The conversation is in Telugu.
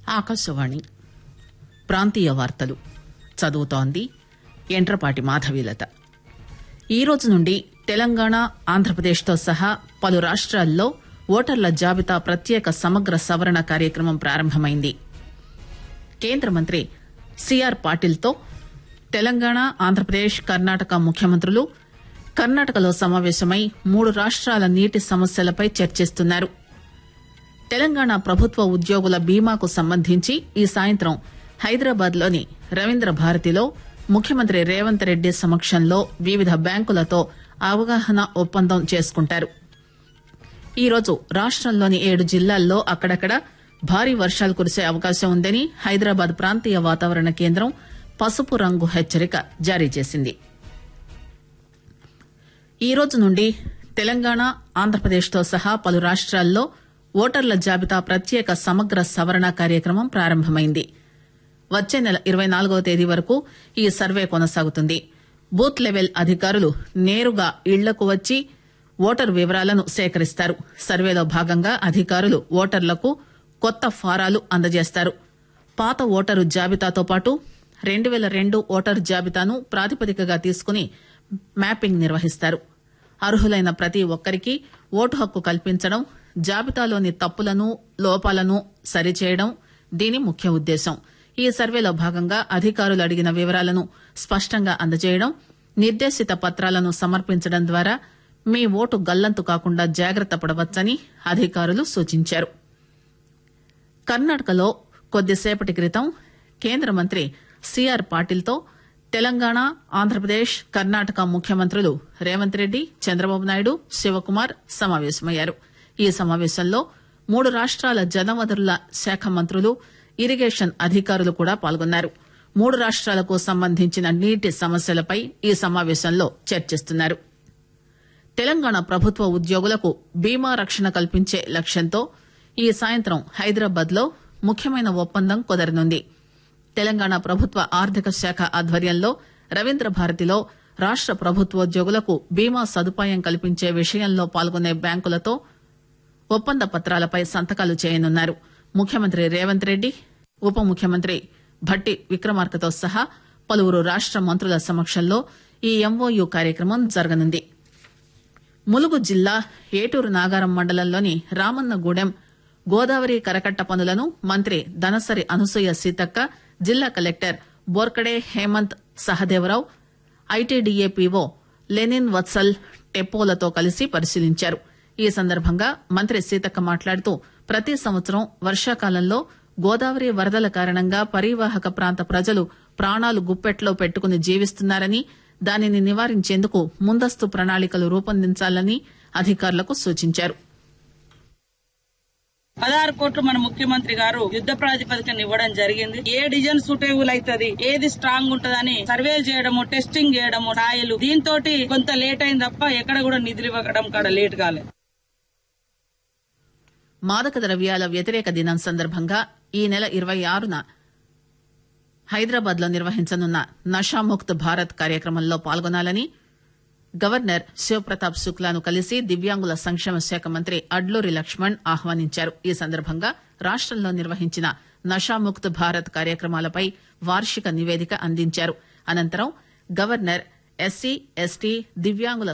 ఆకాశవాణి ప్రాంతీయ వార్తలు చదువుతోంది ఎంట్రపాటి మాధవీలత ఈ రోజు నుండి తెలంగాణ ఆంధ్రప్రదేశ్తో సహా పలు రాష్ట్రాల్లో ఓటర్ల జాబితా ప్రత్యేక సమగ్ర సవరణ కార్యక్రమం ప్రారంభమైంది కేంద్ర మంత్రి సిఆర్ పాటిల్తో తెలంగాణ ఆంధ్రప్రదేశ్ కర్ణాటక ముఖ్యమంత్రులు కర్ణాటకలో సమావేశమై మూడు రాష్ట్రాల నీటి సమస్యలపై చర్చిస్తున్నారు తెలంగాణ ప్రభుత్వ ఉద్యోగుల బీమాకు సంబంధించి ఈ సాయంత్రం హైదరాబాద్ లోని రవీంద్ర భారతిలో ముఖ్యమంత్రి రేవంత్ రెడ్డి సమక్షంలో వివిధ బ్యాంకులతో అవగాహన ఒప్పందం చేసుకుంటారు ఈరోజు రాష్టంలోని ఏడు జిల్లాల్లో అక్కడక్కడ భారీ వర్షాలు కురిసే అవకాశం ఉందని హైదరాబాద్ ప్రాంతీయ వాతావరణ కేంద్రం పసుపు రంగు హెచ్చరిక జారీ చేసింది ఈ రోజు నుండి తెలంగాణ ఆంధ్రప్రదేశ్తో సహా పలు రాష్ట్రాల్లో ఓటర్ల జాబితా ప్రత్యేక సమగ్ర సవరణ కార్యక్రమం ప్రారంభమైంది వచ్చే నెల ఇరవై నాలుగవ తేదీ వరకు ఈ సర్వే కొనసాగుతుంది బూత్ లెవెల్ అధికారులు నేరుగా ఇళ్లకు వచ్చి ఓటరు వివరాలను సేకరిస్తారు సర్వేలో భాగంగా అధికారులు ఓటర్లకు కొత్త ఫారాలు అందజేస్తారు పాత ఓటరు జాబితాతో పాటు రెండు పేల రెండు ఓటరు జాబితాను ప్రాతిపదికగా తీసుకుని మ్యాపింగ్ నిర్వహిస్తారు అర్హులైన ప్రతి ఒక్కరికి ఓటు హక్కు కల్పించడం జాబితాలోని తప్పులను లోపాలను సరిచేయడం దీని ముఖ్య ఉద్దేశం ఈ సర్వేలో భాగంగా అధికారులు అడిగిన వివరాలను స్పష్టంగా అందజేయడం నిర్దేశిత పత్రాలను సమర్పించడం ద్వారా మీ ఓటు గల్లంతు కాకుండా జాగ్రత్త పడవచ్చని అధికారులు సూచించారు కర్ణాటకలో కొద్దిసేపటి క్రితం కేంద్ర మంత్రి సిఆర్ పాటిల్తో తెలంగాణ ఆంధ్రప్రదేశ్ కర్ణాటక ముఖ్యమంత్రులు రేవంత్ రెడ్డి చంద్రబాబు నాయుడు శివకుమార్ సమావేశమయ్యారు ఈ సమావేశంలో మూడు రాష్ట్రాల జలవనరుల శాఖ మంత్రులు ఇరిగేషన్ అధికారులు కూడా పాల్గొన్నారు మూడు రాష్ట్రాలకు సంబంధించిన నీటి సమస్యలపై ఈ సమావేశంలో చర్చిస్తున్నారు తెలంగాణ ప్రభుత్వ ఉద్యోగులకు బీమా రక్షణ కల్పించే లక్ష్యంతో ఈ సాయంత్రం హైదరాబాద్ లో ముఖ్యమైన ఒప్పందం కుదరనుంది తెలంగాణ ప్రభుత్వ ఆర్థిక శాఖ ఆధ్వర్యంలో రవీంద్ర భారతిలో రాష్ట ప్రభుత్వోద్యోగులకు బీమా సదుపాయం కల్పించే విషయంలో పాల్గొనే బ్యాంకులతో ఒప్పంద పత్రాలపై సంతకాలు చేయనున్నారు ముఖ్యమంత్రి రేవంత్ రెడ్డి ఉప ముఖ్యమంత్రి భట్టి విక్రమార్కతో సహా పలువురు రాష్ట మంత్రుల సమక్షంలో ఈ ఎంఓయూ కార్యక్రమం జరగనుంది ములుగు జిల్లా ఏటూరు నాగారం మండలంలోని రామన్నగూడెం గోదావరి కరకట్ట పనులను మంత్రి దనసరి అనసూయ సీతక్క జిల్లా collector Borkade Hemant Sahadevrao ITDA PO Lenin Vatsal టెప్పోలతో కలిసి పరిశీలించారు ఈ సందర్భంగా మంత్రి సీతక్క మాట్లాడుతూ ప్రతి సంవత్సరం వర్షాకాలంలో గోదావరి వరదల కారణంగా పరివాహక ప్రాంత ప్రజలు ప్రాణాలు గుప్పెట్లో పెట్టుకుని జీవిస్తున్నారని దానిని నివారించేందుకు ముందస్తు ప్రణాళికలు రూపొందించాలని అధికారులకు సూచించారు పదహారు కోట్లు మన ముఖ్యమంత్రి గారు యుద్ధ ప్రాతిపదికన ఇవ్వడం జరిగింది ఏ డిజైన్ సూటేబుల్ అవుతుంది ఏది స్ట్రాంగ్ ఉంటదని సర్వేలు చేయడము టెస్టింగ్ చేయడము సాయలు దీంతో కొంత లేట్ అయింది తప్ప ఎక్కడ కూడా నిధులు ఇవ్వడం కాడ లేట్ కాలేదు మాదక ద్రవ్యాల వ్యతిరేక దినం సందర్భంగా ఈ నెల ఇరవై ఆరున హైదరాబాద్ లో నిర్వహించనున్న నషాముక్త్ భారత్ కార్యక్రమంలో పాల్గొనాలని గవర్నర్ శివప్రతాప్ శుక్లాను కలిసి దివ్యాంగుల సంక్షేమ శాఖ మంత్రి అడ్లూరి లక్ష్మణ్ ఆహ్వానించారు ఈ సందర్భంగా రాష్టంలో నిర్వహించిన నషాముక్త్ భారత్ కార్యక్రమాలపై వార్షిక నివేదిక అందించారు అనంతరం గవర్నర్ ఎస్సీ ఎస్టీ దివ్యాంగుల